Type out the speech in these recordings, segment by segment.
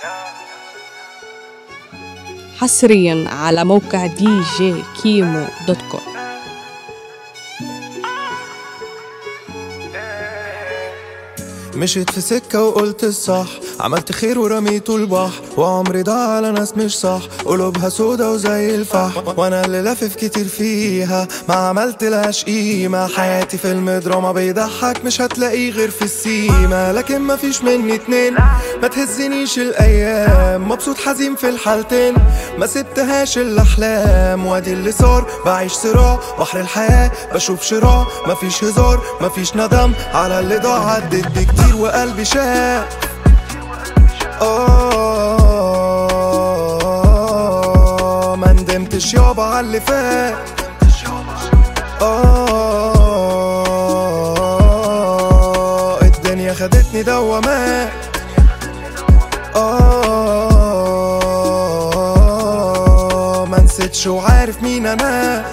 حصريا على موقع دي جي كيمو دوت كوم مشيت في سكة وقلت الصح عملت خير ورميته البحر وعمري ضاع على ناس مش صح قلوبها سودا وزي الفحم وانا اللي لافف كتير فيها ما عملت لهاش قيمة حياتي فيلم دراما بيضحك مش هتلاقيه غير في السيما لكن مفيش مني اتنين ما تهزنيش الايام مبسوط حزين في الحالتين ما سبتهاش الاحلام وادي اللي صار بعيش صراع بحر الحياة بشوف شراع مفيش هزار مفيش ندم على اللي ضاع عدت بكتير وقلبي شاف آه ما ندمتش يابا على اللي فات آه الدنيا خدتني دوامات آه ما نسيتش وعارف مين أنا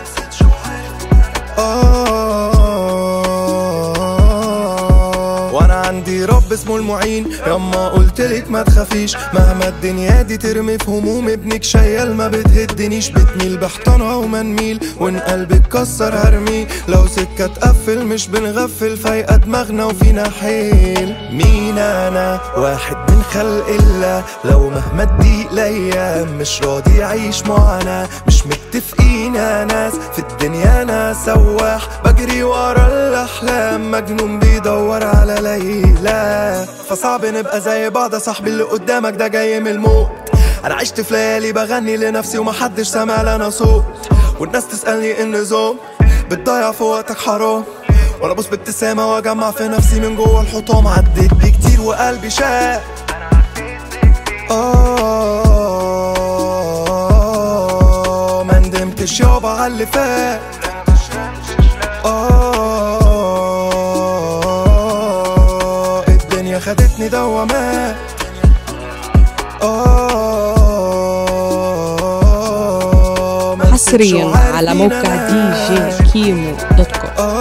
آه وانا عندي رب اسمه المعين يما قلتلك ما تخافيش مهما الدنيا دي ترمي في هموم ابنك شيال ما بتهدنيش بتميل بحضنها وما نميل وان قلبي اتكسر هرميه لو سكة تقفل مش بنغفل فايقة دماغنا وفينا حيل مين انا واحد من خلق الله لو مهما تضيق ليا مش راضي اعيش معانا مش متفقين يا ناس في الدنيا انا سواح بجري ورا الاحلام مجنون بيدور على ليلى فصعب نبقى زي بعض يا صاحبي اللي قدامك ده جاي من الموت انا عشت في ليالي بغني لنفسي ومحدش سامع لنا صوت والناس تسألني ايه النظام بتضيع في وقتك حرام وانا بص بابتسامة واجمع في نفسي من جوه الحطام عديت بكتير وقلبي شاق آه ما ندمتش يابا على اللي فات آه الدنيا خدتني دوامات آه ما نسيتش حصريا وعارف على مين موقع أنا. دي جي كيمو دوت كوم آه